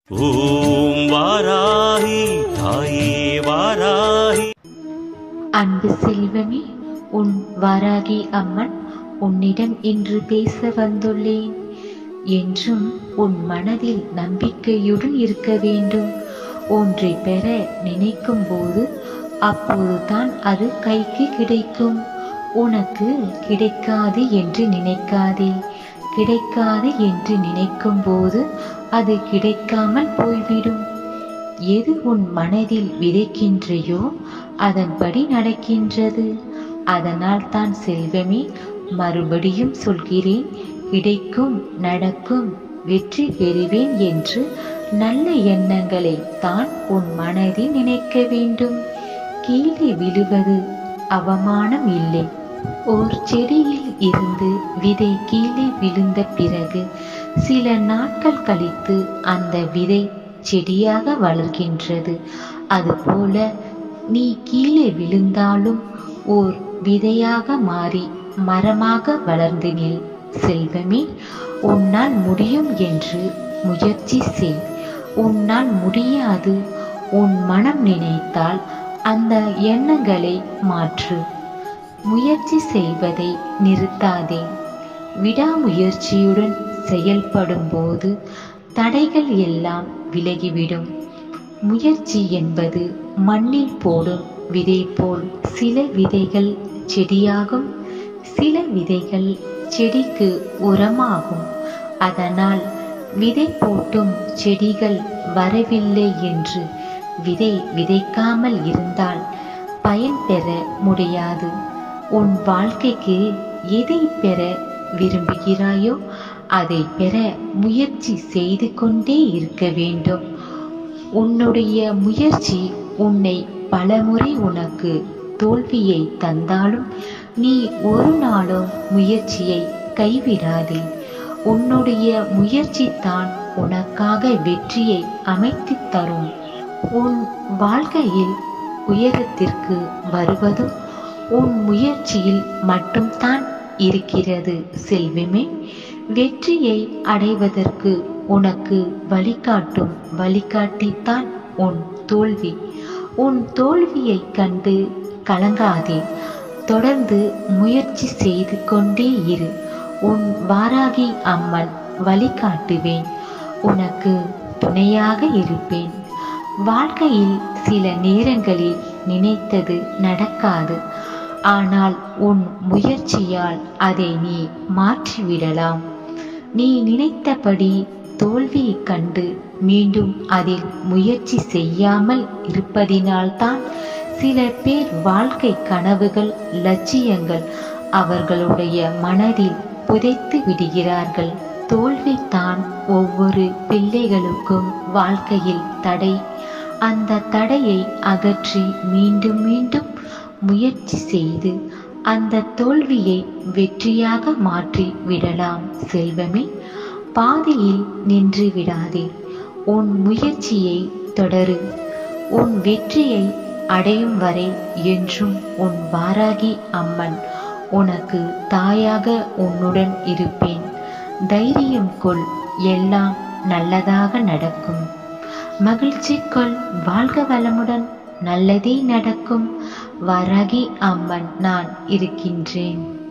ஓம் வாராகி தாயே வாராகி அன்பு செல்வமே உன் வாராகி அம்மன் உன்னிடம் இன்று பேச வந்துள்ளேன் என்றும் உன் மனதில் நம்பிக்கையுடன் இருக்க வேண்டும் ஒன்றை பெற நினைக்கும் போது அப்போதுதான் அது கைக்கு கிடைக்கும் உனக்கு கிடைக்காது என்று நினைக்காதே கிடைக்காது என்று நினைக்கும் போது அது கிடைக்காமல் போய்விடும் எது உன் மனதில் விதைக்கின்றையோ அதன்படி நடக்கின்றது அதனால் தான் செல்வமே மறுபடியும் சொல்கிறேன் கிடைக்கும் நடக்கும் வெற்றி பெறுவேன் என்று நல்ல எண்ணங்களை தான் உன் மனதில் நினைக்க வேண்டும் கீழே விழுவது அவமானம் இல்லை ஓர் செடியில் இருந்து விதை கீழே விழுந்த பிறகு சில நாட்கள் கழித்து அந்த விதை செடியாக வளர்கின்றது அதுபோல நீ கீழே விழுந்தாலும் ஓர் விதையாக மாறி மரமாக வளர்ந்து நில் செல்வமே உன்னால் முடியும் என்று முயற்சி செய் உன்னால் முடியாது உன் மனம் நினைத்தால் அந்த எண்ணங்களை மாற்று முயற்சி செய்வதை நிறுத்தாதே விடாமுயற்சியுடன் செயல்படும் போது தடைகள் எல்லாம் விலகிவிடும் முயற்சி என்பது மண்ணில் போடும் விதை போல் சில விதைகள் செடியாகும் சில விதைகள் செடிக்கு உரமாகும் அதனால் விதை போட்டும் செடிகள் வரவில்லை என்று விதை விதைக்காமல் இருந்தால் பயன் பெற முடியாது உன் வாழ்க்கைக்கு எதை பெற விரும்புகிறாயோ அதை பெற முயற்சி செய்து கொண்டே இருக்க வேண்டும் உன்னுடைய முயற்சி உன்னை பலமுறை உனக்கு தோல்வியை தந்தாலும் நீ ஒரு நாளும் முயற்சியை கைவிடாதே உன்னுடைய முயற்சி தான் உனக்காக வெற்றியை அமைத்து தரும் உன் வாழ்க்கையில் உயரத்திற்கு வருவதும் உன் முயற்சியில் மட்டும்தான் இருக்கிறது செல்வமே வெற்றியை அடைவதற்கு உனக்கு வழிகாட்டும் வழிகாட்டித்தான் உன் தோல்வி உன் தோல்வியை கண்டு கலங்காதே தொடர்ந்து முயற்சி செய்து கொண்டே இரு உன் வாராகி அம்மன் வழிகாட்டுவேன் உனக்கு துணையாக இருப்பேன் வாழ்க்கையில் சில நேரங்களில் நினைத்தது நடக்காது ஆனால் உன் முயற்சியால் அதை நீ மாற்றிவிடலாம் நீ நினைத்தபடி தோல்வியை கண்டு மீண்டும் அதில் முயற்சி செய்யாமல் இருப்பதினால்தான் சில பேர் வாழ்க்கை கனவுகள் லட்சியங்கள் அவர்களுடைய மனதில் புதைத்து விடுகிறார்கள் தோல்விதான் ஒவ்வொரு பிள்ளைகளுக்கும் வாழ்க்கையில் தடை அந்த தடையை அகற்றி மீண்டும் மீண்டும் முயற்சி செய்து அந்த தோல்வியை வெற்றியாக மாற்றி விடலாம் செல்வமே பாதியில் நின்று விடாதே உன் முயற்சியை தொடரு உன் வெற்றியை அடையும் வரை என்றும் உன் வாராகி அம்மன் உனக்கு தாயாக உன்னுடன் இருப்பேன் தைரியம் கொள் எல்லாம் நல்லதாக நடக்கும் மகிழ்ச்சி கொள் வாழ்க வளமுடன் நல்லதே நடக்கும் வரகி அம்மன் நான் இருக்கின்றேன்